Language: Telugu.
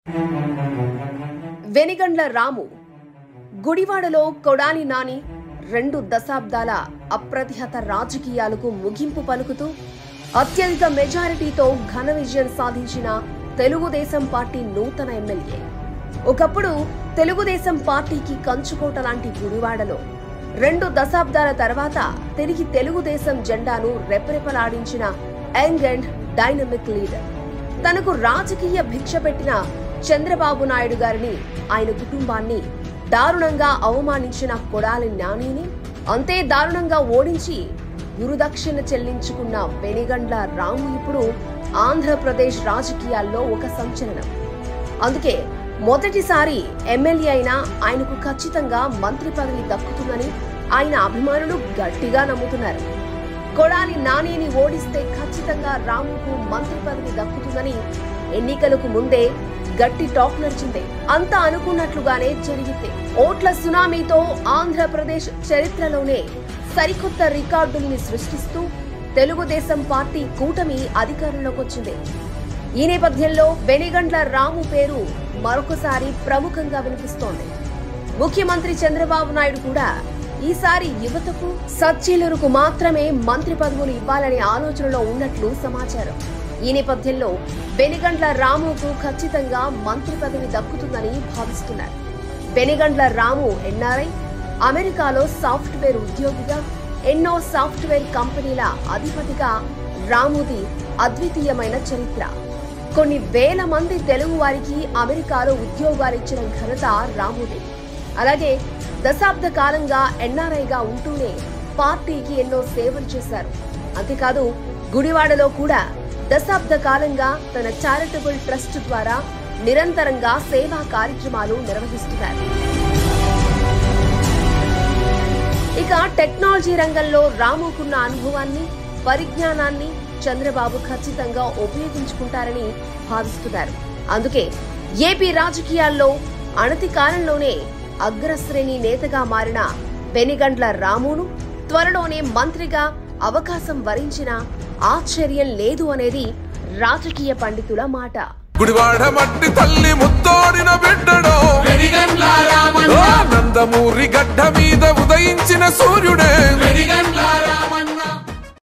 వెనిగండ్ల రాము గుడివాడలో కొడాలి నాని రెండు దశాబ్దాల అప్రతిహత రాజకీయాలకు ముగింపు పలుకుతూ అత్యధిక మెజారిటీతో ఘన విజయం సాధించిన తెలుగుదేశం పార్టీ నూతన ఎమ్మెల్యే ఒకప్పుడు తెలుగుదేశం పార్టీకి కంచుకోట లాంటి గుడివాడలో రెండు దశాబ్దాల తర్వాత తిరిగి తెలుగుదేశం జెండాను రెపరెపలాడించిన యంగ్ అండ్ డైనమిక్ లీడర్ తనకు రాజకీయ భిక్ష పెట్టిన చంద్రబాబు నాయుడు గారిని ఆయన కుటుంబాన్ని దారుణంగా అవమానించిన కొడాలి నానిని అంతే దారుణంగా ఓడించి గురుదక్షిణ చెల్లించుకున్న పెనిగండ్ల రాము ఇప్పుడు ఆంధ్రప్రదేశ్ రాజకీయాల్లో ఒక సంచలనం అందుకే మొదటిసారి ఎమ్మెల్యే అయినా ఆయనకు ఖచ్చితంగా మంత్రి పదవి దక్కుతుందని ఆయన అభిమానులు గట్టిగా నమ్ముతున్నారు కొడాలి నానిని ఓడిస్తే ఖచ్చితంగా రాముకు మంత్రి పదవి దక్కుతుందని ఎన్నికలకు ముందే గట్టి టాక్ నడిచింది అంతా అనుకున్నట్లుగానే జరిగింది ఓట్ల సునామీతో ఆంధ్రప్రదేశ్ చరిత్రలోనే సరికొత్త రికార్డుల్ని సృష్టిస్తూ తెలుగుదేశం పార్టీ కూటమి అధికారంలోకి వచ్చింది ఈ నేపథ్యంలో వెనిగండ్ల రాము పేరు మరొకసారి ప్రముఖంగా వినిపిస్తోంది ముఖ్యమంత్రి చంద్రబాబు నాయుడు కూడా ఈసారి యువతకు సచ్చీలురుకు మాత్రమే మంత్రి పదవులు ఇవ్వాలనే ఆలోచనలో ఉన్నట్లు సమాచారం ఈ నేపథ్యంలో బెనిగండ్ల రాముకు ఖచ్చితంగా మంత్రి పదవి దక్కుతుందని భావిస్తున్నారు బెనిగండ్ల రాము ఎన్ఆర్ఐ అమెరికాలో సాఫ్ట్వేర్ ఉద్యోగిగా ఎన్నో సాఫ్ట్వేర్ కంపెనీల అధిపతిగా రాముది అద్వితీయమైన చరిత్ర కొన్ని వేల మంది తెలుగు వారికి అమెరికాలో ఉద్యోగాలిచ్చిన ఘనత రాముది అలాగే దశాబ్ద కాలంగా ఎన్ఆర్ఐగా ఉంటూనే పార్టీకి ఎన్నో సేవలు చేశారు అంతేకాదు గుడివాడలో కూడా దశాబ్ద కాలంగా తన చారిటబుల్ ట్రస్ట్ ద్వారా నిరంతరంగా సేవా కార్యక్రమాలు నిర్వహిస్తున్నారు ఇక టెక్నాలజీ రంగంలో రాముకున్న అనుభవాన్ని పరిజ్ఞానాన్ని చంద్రబాబు ఖచ్చితంగా ఉపయోగించుకుంటారని భావిస్తున్నారు అందుకే ఏపీ రాజకీయాల్లో అనతి కాలంలోనే అగ్రశ్రేణి నేతగా మారిన బెనిగండ్ల రామును త్వరలోనే మంత్రిగా అవకాశం వరించిన ఆశ్చర్యం లేదు అనేది రాజకీయ పండితుల మాట గుడివాడ మట్టి తల్లి ముత్తోడిన బిడ్డడో వెలిగండ్ల రామన్న ఓ నందమూరి గడ్డ మీద ఉదయించిన సూర్యుడే వెలిగండ్ల రామన్న